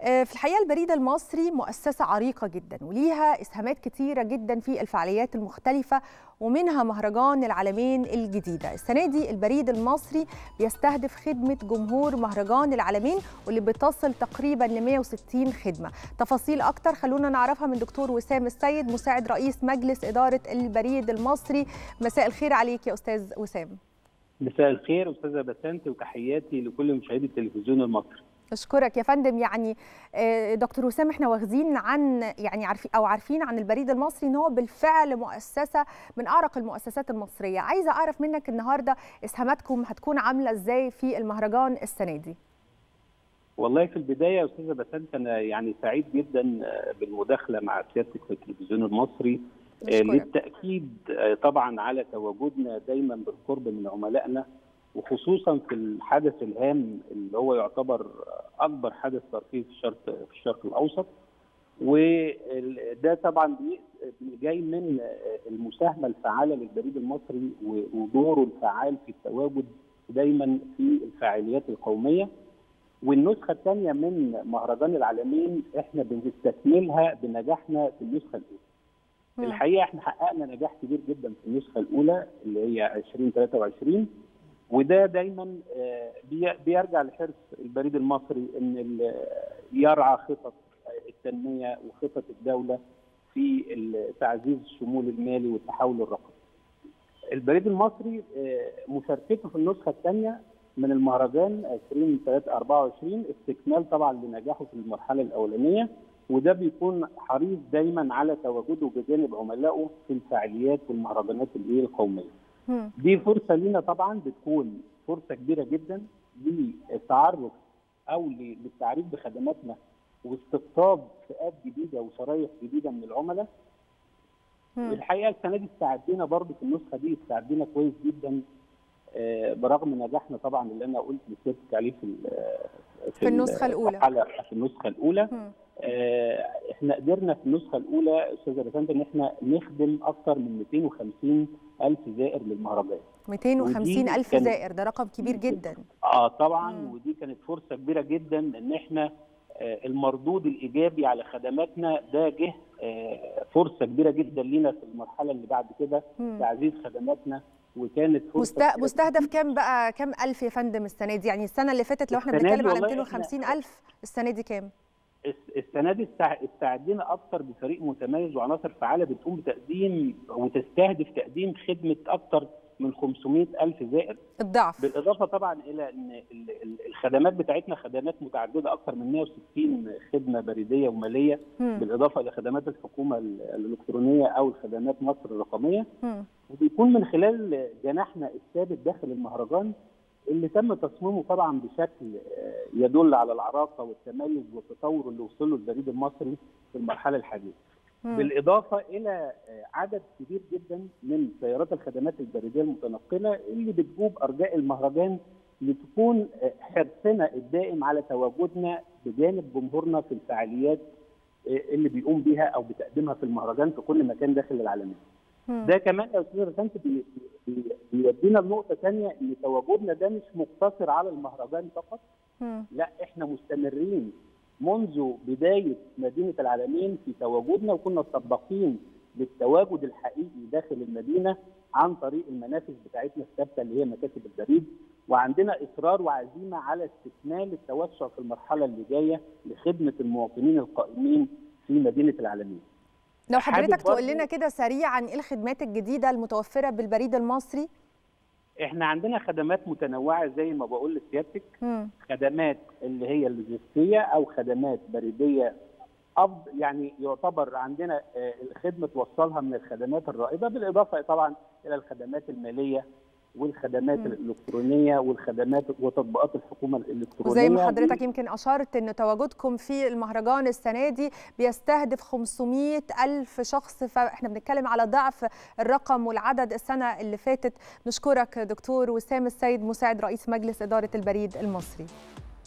في الحقيقه البريد المصري مؤسسه عريقه جدا وليها اسهامات كتيره جدا في الفعاليات المختلفه ومنها مهرجان العالمين الجديده السنه دي البريد المصري بيستهدف خدمه جمهور مهرجان العالمين واللي بتصل تقريبا ل 160 خدمه تفاصيل اكتر خلونا نعرفها من دكتور وسام السيد مساعد رئيس مجلس اداره البريد المصري مساء الخير عليك يا استاذ وسام مساء الخير استاذه بسنت وتحياتي لكل مشاهدي التلفزيون المصري اشكرك يا فندم يعني دكتور وسام احنا واخدين عن يعني عارفين او عارفين عن البريد المصري ان هو بالفعل مؤسسه من اعرق المؤسسات المصريه عايزه اعرف منك النهارده اسهاماتكم هتكون عامله ازاي في المهرجان السنه دي والله في البدايه يا استاذه بسنت انا يعني سعيد جدا بالمداخله مع سيادتك في التلفزيون المصري أشكرك. للتاكيد طبعا على تواجدنا دايما بالقرب من عملائنا وخصوصا في الحدث الهام اللي هو يعتبر اكبر حدث ترفيهي في الشرق في الشرق الاوسط وده طبعا جاي من المساهمه الفعاله للبريد المصري ودوره الفعال في التواجد دايما في الفعاليات القوميه والنسخه الثانيه من مهرجان العالمين احنا بنستكملها بنجاحنا في النسخه الاولى. م. الحقيقه احنا حققنا نجاح كبير جدا في النسخه الاولى اللي هي 2023 وده دايما بيرجع لحرص البريد المصري ان يرعى خطط التنميه وخطط الدوله في تعزيز الشمول المالي والتحول الرقمي. البريد المصري مشاركته في النسخه الثانيه من المهرجان 2024 استكمال طبعا لنجاحه في المرحله الاولانيه وده بيكون حريص دايما على تواجده بجانب عملائه في الفعاليات والمهرجانات اللي هي القوميه. دي فرصه لينا طبعا بتكون فرصه كبيره جدا للتعرف او للتعريف بخدماتنا واستقطاب فئات جديده وشرايح جديده من العملاء. الحقيقه السنه دي استعدينا برضه في النسخه دي استعدينا كويس جدا برغم نجاحنا طبعا اللي انا قلت لسيادتك عليه في في, في النسخه الاولى في النسخه الاولى آه احنا قدرنا في النسخه الاولى استاذه بسنت ان احنا نخدم اكثر من 250 الف زائر للمهرجان 250 الف زائر ده رقم كبير جدا اه طبعا مم. ودي كانت فرصه كبيره جدا ان احنا آه المردود الايجابي على خدماتنا ده جه آه فرصه كبيره جدا لينا في المرحله اللي بعد كده تعزيز خدماتنا وكانت فرصه مستهدف كام بقى كام الف يا فندم السنه دي يعني السنه اللي فاتت لو احنا بنتكلم على 250 الف السنه دي كام السنه دي استعدينا اكثر بفريق متميز وعناصر فعاله بتقوم بتقديم وتستهدف تقديم خدمه اكثر من 500 ألف زائر الضعف بالإضافة طبعا إلى أن الخدمات بتاعتنا خدمات متعددة أكثر من 160 خدمة بريدية ومالية م. بالإضافة إلى خدمات الحكومة الإلكترونية أو الخدمات مصر الرقمية م. وبيكون من خلال جناحنا الثابت داخل المهرجان اللي تم تصميمه طبعا بشكل يدل على العراقه والتميز والتطور اللي وصل له البريد المصري في المرحله الحديثه. مم. بالاضافه الى عدد كبير جدا من سيارات الخدمات البريديه المتنقله اللي بتجوب ارجاء المهرجان لتكون حرصنا الدائم على تواجدنا بجانب جمهورنا في الفعاليات اللي بيقوم بها او بتقديمها في المهرجان في كل مكان داخل العالمين. ده كمان يا استاذ رسانت بيودينا لنقطه ثانيه ان تواجدنا ده مش مقتصر على المهرجان فقط مم. لا احنا مستمرين منذ بدايه مدينه العالمين في تواجدنا وكنا سباقين للتواجد الحقيقي داخل المدينه عن طريق المنافذ بتاعتنا الثابته اللي هي مكاتب البريد وعندنا اصرار وعزيمه على استكمال التوسع في المرحله اللي جايه لخدمه المواطنين القائمين في مدينه العالمين. لو حضرتك تقول لنا كده سريعا ايه الخدمات الجديده المتوفره بالبريد المصري احنا عندنا خدمات متنوعه زي ما بقول لسيادتك خدمات اللي هي اللوجستيه او خدمات بريديه أفضل يعني يعتبر عندنا الخدمه توصلها من الخدمات الرائده بالاضافه طبعا الى الخدمات الماليه والخدمات م. الالكترونيه والخدمات وتطبيقات الحكومه الالكترونيه وزي ما حضرتك يمكن اشرت ان تواجدكم في المهرجان السنه دي بيستهدف 500 الف شخص فاحنا بنتكلم على ضعف الرقم والعدد السنه اللي فاتت نشكرك دكتور وسام السيد مساعد رئيس مجلس اداره البريد المصري